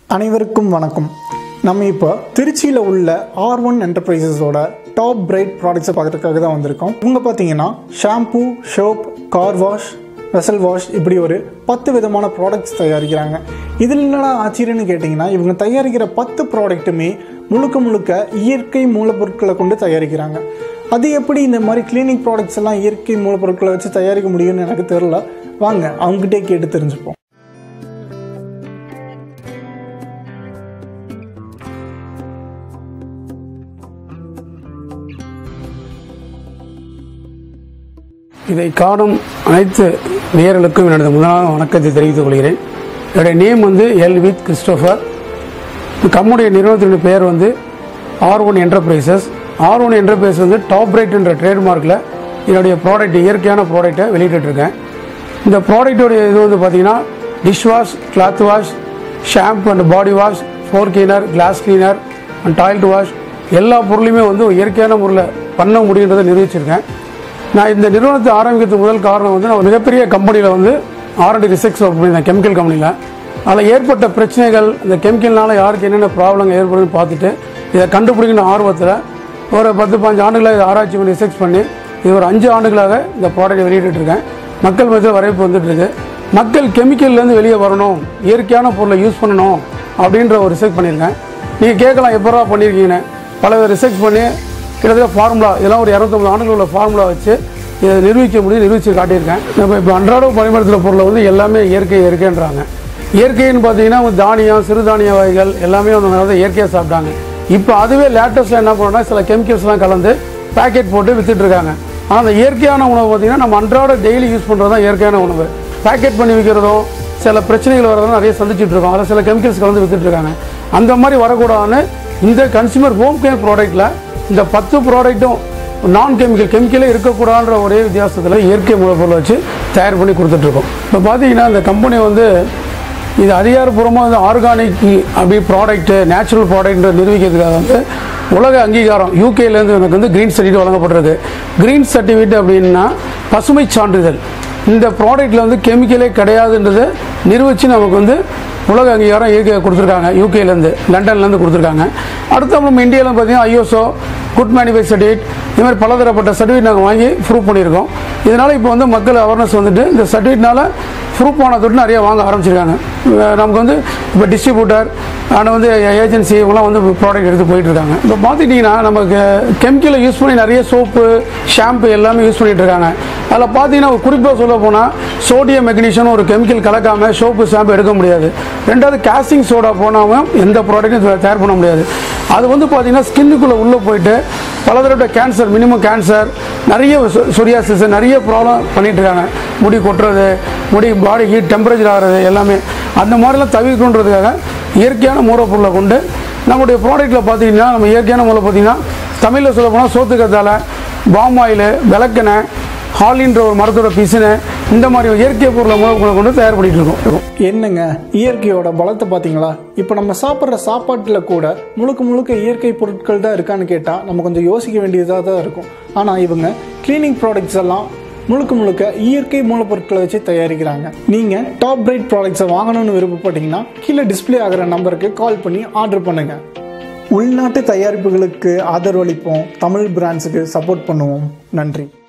அனைவருக்கும் வணக்கம் நம்ம இப்போ திருச்சியில் உள்ள ஆர் ஒன் என்டர்பிரைசஸோட டாப் பிரைட் ப்ராடக்ட்ஸை பார்க்கறதுக்காக தான் வந்திருக்கோம் இவங்க பார்த்தீங்கன்னா shampoo soap car wash vessel wash இப்படி ஒரு பத்து விதமான ப்ராடக்ட்ஸ் தயாரிக்கிறாங்க இதில் என்னடா ஆச்சரியன்னு கேட்டிங்கன்னா இவங்க தயாரிக்கிற பத்து ப்ராடக்ட்டுமே முழுக்க முழுக்க இயற்கை மூலப்பொருட்களை கொண்டு தயாரிக்கிறாங்க அது எப்படி இந்த மாதிரி கிளீனிக் ப்ராடக்ட்ஸ் எல்லாம் இயற்கை மூலப்பொருட்களை வச்சு தயாரிக்க முடியும்னு எனக்கு தெரில வாங்க அவங்ககிட்டே கேட்டு தெரிஞ்சுப்போம் இதை காணும் அனைத்து நேயர்களுக்கும் எனது முதலாவது வணக்கத்தை தெரிவித்துக் கொள்கிறேன் என்னுடைய நேம் வந்து எல் வித் கிறிஸ்டோஃபர் கம்முடைய நிறுவனத்தினுடைய பெயர் வந்து R one enterprises R one enterprise வந்து டாப் ரைட் என்ற ட்ரேட்மார்க்கில் என்னுடைய ப்ராடக்ட் இயற்கையான ப்ராடக்ட்டை வெளியிட்டுருக்கேன் இந்த ப்ராடக்டோடைய இது வந்து பார்த்தீங்கன்னா dish wash cloth wash shampoo and body wash floor cleaner glass cleaner and toilet wash எல்லா பொருளையுமே வந்து இயற்கையான முறையில் பண்ண முடியுன்றதை நிரூபிச்சிருக்கேன் நான் இந்த நிறுவனத்தை ஆரம்பிக்கிறதுக்கு முதல் காரணம் வந்து நான் ஒரு மிகப்பெரிய கம்பெனியில் வந்து ஆர்என்டி ரிசர்ச் ஒர்க் பண்ணியிருந்தேன் கெமிக்கல் கம்பெனியில் அதில் ஏற்பட்ட பிரச்சனைகள் இந்த கெமிக்கல்னால யாருக்கு என்னென்ன ப்ராப்ளம் ஏற்படுதுன்னு பார்த்துட்டு இதை கண்டுபிடிக்கணும் ஆர்வத்தில் ஒரு பத்து பாஞ்சு ஆண்டுகளாக இதை ஆராய்ச்சி பண்ணி ரிசர்ச் பண்ணி இது ஒரு அஞ்சு ஆண்டுகளாக இந்த ப்ராடக்ட்டை வெளியிட்டு இருக்கேன் மக்கள் மத்தியில் வரவேற்பு வந்துட்டு இருக்கு மக்கள் கெமிக்கல்லேருந்து வெளியே வரணும் இயற்கையான பொருளை யூஸ் பண்ணணும் அப்படின்ற ஒரு ரிசர்ச் பண்ணியிருக்கேன் நீங்கள் கேட்கலாம் எப்போ பண்ணியிருக்கீங்கன்னு பல பேர் ரிசர்ச் பண்ணி கிட்டத்தட்ட ஃபார்முலா இதெல்லாம் ஒரு இரநூத்தம்பது ஆண்டுகள் உள்ள ஃபார்முலா வச்சு இதை நிரூபிக்க முடியும் நிரூபித்து காட்டியிருக்கேன் நம்ம இப்போ அன்றாட பயன்படுத்துகிற பொருளை வந்து எல்லாமே இயற்கை இயற்கைன்றாங்க இயற்கைன்னு பார்த்தீங்கன்னா வந்து தானியம் சிறுதானிய வகைகள் எல்லாமே வந்து வந்து இயற்கையாக சாப்பிட்டாங்க இப்போ அதுவே லேட்டஸ்ட்டாக என்ன பண்ணோம்னா சில கெமிக்கல்ஸ்லாம் கலந்து பேக்கெட் போட்டு வித்துட்டு இருக்காங்க ஆனால் அந்த இயற்கையான உணவு பார்த்தீங்கன்னா நம்ம அன்றாட டெய்லி யூஸ் பண்ணுறது தான் இயற்கையான உணவு பேக்கெட் பண்ணி விற்கிறதும் சில பிரச்சனைகள் வரதும் நிறைய சந்திச்சுட்டு இருக்கோம் அதில் சில கெமிக்கல்ஸ் கலந்து வித்துட்டு இருக்காங்க அந்த மாதிரி வரக்கூடாதுன்னு இந்த கன்சியூமர் ஹோம் கேர் ப்ராடக்ட்டில் இந்த பத்து ப்ராடக்ட்டும் நான் கெமிக்கல் கெமிக்கலே இருக்கக்கூடாதுன்ற ஒரே வித்தியாசத்தில் இயற்கை மூலப்பொருளை வச்சு தயார் பண்ணி கொடுத்துட்ருக்கோம் இப்போ பார்த்தீங்கன்னா இந்த கம்பெனி வந்து இது அதிகாரப்பூர்வமாக வந்து ஆர்கானிக் அப்படி ப்ராடக்ட்டு நேச்சுரல் ப்ராடக்ட் நிரூபிக்கிறதுக்காக வந்து உலக அங்கீகாரம் யூகேலேருந்து எனக்கு வந்து க்ரீன் சர்டிஃபிகேட் வழங்கப்பட்டிருக்கு க்ரீன் சர்டிஃபிகேட் அப்படின்னா பசுமை சான்றிதழ் இந்த ப்ராடக்ட்டில் வந்து கெமிக்கலே கிடையாதுன்றதை நிரூபித்து நமக்கு வந்து உலக அங்கீகாரம் இயற்கை கொடுத்துருக்காங்க யூகேலேருந்து லண்டன்லேருந்து கொடுத்துருக்காங்க அடுத்து நம்ம இந்தியாவில் பார்த்தீங்கன்னா ஐஎஸ்ஓ குட் மேனுஃபேக்சர் சர்டிஃபிகேட் இது மாதிரி பலதரப்பட்ட சர்டிஃபிகேட் நாங்கள் வாங்கி ப்ரூவ் பண்ணியிருக்கோம் இதனால் இப்போ வந்து மக்கள் அவேர்னஸ் வந்துட்டு இந்த சர்டிஃபிகேட்னால ப்ரூவ் பண்ண தொட்டு நிறைய வாங்க ஆரம்பிச்சிருக்காங்க அஹ் நமக்கு வந்து இப்போ டிஸ்ட்ரிபியூட்டர் அண்ட் வந்து ஏஜென்சி இவங்களாம் வந்து ப்ராடக்ட் எடுத்து போயிட்டு இருக்காங்க இப்போ பார்த்துக்கிட்டிங்கன்னா நமக்கு கெமிக்கலை யூஸ் பண்ணி நிறைய சோப்பு ஷாம்பு எல்லாமே யூஸ் பண்ணிட்டு இருக்காங்க அதில் பார்த்தீங்கன்னா ஒரு குறிப்பாக சொல்ல போனால் சோடியம் மெக்னீஷியம் ஒரு கெமிக்கல் கலக்காமல் சோப்பு ஷாம்பு எடுக்க முடியாது ரெண்டாவது காஸ்டிங் சோடா போனாமல் எந்த ப்ராடக்ட்டும் தயார் பண்ண முடியாது அது வந்து பார்த்தீங்கன்னா ஸ்கின்னுக்குள்ளே உள்ளே போயிட்டு பலதரப்பட்ட கேன்சர் மினிமம் கேன்சர் நிறைய சொரியாசிஸ் நிறைய ப்ராப்ளம் பண்ணிட்டு இருக்காங்க முடி கொட்டுறது முடி பாடி ஹீட் டெம்பரேச்சர் ஆகிறது எல்லாமே அந்த மாதிரிலாம் தவிர்க்கணுன்றதுக்காக இயற்கையான மூலப்பொருளை கொண்டு நம்மளுடைய ப்ராடக்ட்டில் பார்த்தீங்கன்னா நம்ம இயற்கையான மூலம் பார்த்தீங்கன்னா தமிழில் சொல்ல போனால் சோத்துக்கத்தாழை பாம் ஆயில் விளக்கெண்ணெய் ஹாலின்ற ஒரு மரத்தோட பிசுனை இந்த மாதிரி இயற்கை பொருளை மூலப்பொருளை கொண்டு தயார் பண்ணிட்டு இருக்கோம் என்னங்க இயற்கையோட பலத்தை பார்த்தீங்களா இப்போ நம்ம சாப்பிட்ற சாப்பாட்டில் கூட முழுக்க முழுக்க இயற்கை பொருட்கள் தான் இருக்கான்னு கேட்டால் நம்ம கொஞ்சம் யோசிக்க வேண்டியதாக தான் இருக்கும் ஆனால் இவங்க கிளீனிங் ப்ராடக்ட்ஸ் எல்லாம் முழுக்க முழுக்க இயற்கை மூலப்பொருட்களை வச்சு தயாரிக்கிறாங்க நீங்கள் டாப் பிரைட் ப்ராடக்ட்ஸை வாங்கணும்னு விருப்பப்பட்டீங்கன்னா கீழே டிஸ்ப்ளே ஆகிற நம்பருக்கு கால் பண்ணி ஆர்டர் பண்ணுங்கள் உள்நாட்டு தயாரிப்புகளுக்கு ஆதரவளிப்போம் தமிழ் பிராண்ட்ஸுக்கு சப்போர்ட் பண்ணுவோம் நன்றி